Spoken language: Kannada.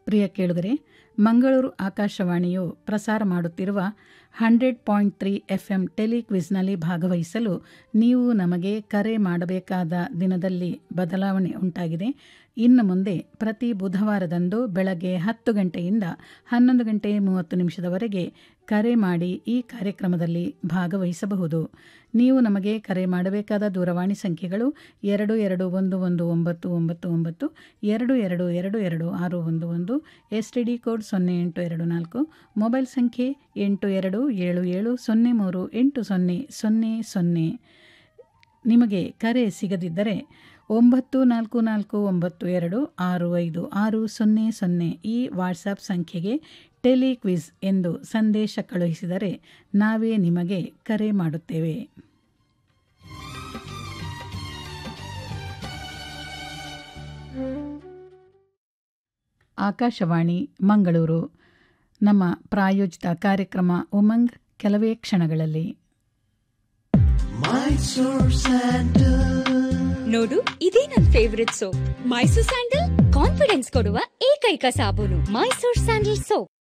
ಪ್ರಿಯ ಕೇಳುಗರೆ ಮಂಗಳೂರು ಆಕಾಶವಾಣಿಯು ಪ್ರಸಾರ ಮಾಡುತ್ತಿರುವ hundred point three F M ಟೆಲಿಕ್ವಿಜ್ನಲ್ಲಿ ಭಾಗವಹಿಸಲು ನೀವು ನಮಗೆ ಕರೆ ಮಾಡಬೇಕಾದ ದಿನದಲ್ಲಿ ಬದಲಾವಣೆ ಉಂಟಾಗಿದೆ ಇನ್ನು ಮುಂದೆ ಪ್ರತಿ ಬುಧವಾರದಂದು ಬೆಳಗ್ಗೆ ಹತ್ತು ಗಂಟೆಯಿಂದ ಹನ್ನೊಂದು ಗಂಟೆ ಮೂವತ್ತು ನಿಮಿಷದವರೆಗೆ ಕರೆ ಮಾಡಿ ಈ ಕಾರ್ಯಕ್ರಮದಲ್ಲಿ ಭಾಗವಹಿಸಬಹುದು ನೀವು ನಮಗೆ ಕರೆ ಮಾಡಬೇಕಾದ ದೂರವಾಣಿ ಸಂಖ್ಯೆಗಳು ಎರಡು ಎರಡು ಒಂದು ಒಂದು ಒಂಬತ್ತು ಒಂಬತ್ತು ಒಂಬತ್ತು ಎರಡು ಎರಡು ಎರಡು ಎರಡು ಆರು ಒಂದು ಒಂದು ಎಸ್ ಟಿ ಡಿ ಕೋಡ್ ಸೊನ್ನೆ ಎಂಟು ಎರಡು ನಾಲ್ಕು ಮೊಬೈಲ್ ಸಂಖ್ಯೆ ಎಂಟು ಎರಡು ಏಳು ಏಳು ಸೊನ್ನೆ ಮೂರು ಎಂಟು ಸೊನ್ನೆ ಸೊನ್ನೆ ಸೊನ್ನೆ ನಿಮಗೆ ಕರೆ ಸಿಗದಿದ್ದರೆ ಒಂಬತ್ತು ನಾಲ್ಕು ನಾಲ್ಕು ಒಂಬತ್ತು ಎರಡು ಆರು ಐದು ಆರು ಸೊನ್ನೆ ಸೊನ್ನೆ ಈ ವಾಟ್ಸಪ್ ಸಂಖ್ಯೆಗೆ ಟೆಲಿಕ್ವಿಸ್ ಎಂದು ಸಂದೇಶ ಕಳುಹಿಸಿದರೆ ನಾವೇ ನಿಮಗೆ ಕರೆ ಮಾಡುತ್ತೇವೆ ಆಕಾಶವಾಣಿ ಮಂಗಳೂರು ನಮ್ಮ ಪ್ರಾಯೋಜಿತ ಕಾರ್ಯಕ್ರಮ ಉಮಂಗ್ ಕೆಲವೇ ಕ್ಷಣಗಳಲ್ಲಿ ನೋಡು ಇದೇ ನನ್ favourite soap Mysore sandal confidence ಕೊಡುವ ಏಕೈಕ ಸಾಬೂನು ಮೈಸೂರ್ ಸ್ಯಾಂಡಲ್ ಸೋಪ್